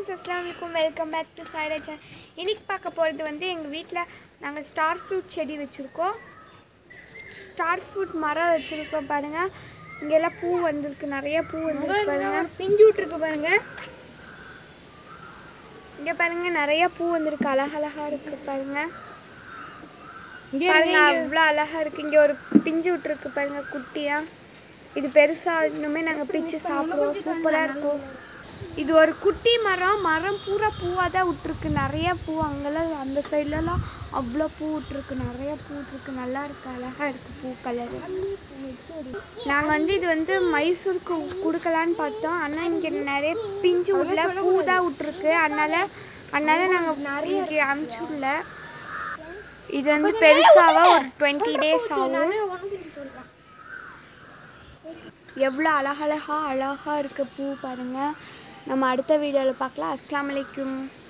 friends அஸ்லாம் வலைக்கும் welcome back to Saida channel இன்னைக்கு பார்க்க போகிறது வந்து எங்கள் வீட்டில் நாங்கள் ஸ்டார் ஃப்ரூட் செடி வச்சுருக்கோம் ஸ்டார் ஃப்ரூட் மரம் வச்சுருக்கோம் பாருங்கள் இங்கெல்லாம் பூ வந்திருக்கு நிறைய பூ வந்திருக்கு பாருங்க பிஞ்சு விட்டுருக்கு பாருங்க இங்கே பாருங்க நிறைய பூ வந்திருக்கு அழகழகா இருக்கு பாருங்க இங்கே பாருங்க அவ்வளோ அழகா இருக்கு இங்கே ஒரு பிஞ்சு விட்டுருக்கு பாருங்க குட்டியா இது பெருசா இன்னுமே நாங்கள் பிச்சு சாப்பிடுவோம் சூப்பராக இருக்கும் இது ஒரு குட்டி மரம் மரம் பூரா பூவாக தான் விட்டுருக்கு நிறைய பூ அங்கெல்லாம் அந்த சைட்லலாம் அவ்வளோ பூ விட்டுருக்கு நிறைய பூ விட்டுருக்கு நல்லா இருக்கு அழகாக இருக்கு பூ கலரு நாங்கள் வந்து இது வந்து மைசூருக்கு கொடுக்கலான்னு பார்த்தோம் ஆனால் இங்கே நிறைய பிஞ்சு விடல பூ தான் விட்டுருக்கு அதனால அதனால நாங்கள் இங்கே அமுச்சு விடல இது வந்து பெருசாக ஒரு டுவெண்ட்டி டேஸ் ஆகும் எவ்வளோ அழகழகா அழகாக இருக்குது பூ பாருங்கள் நம்ம அடுத்த வீடியோவில் பார்க்கலாம் அஸ்ஸலாமு அலைக்கும்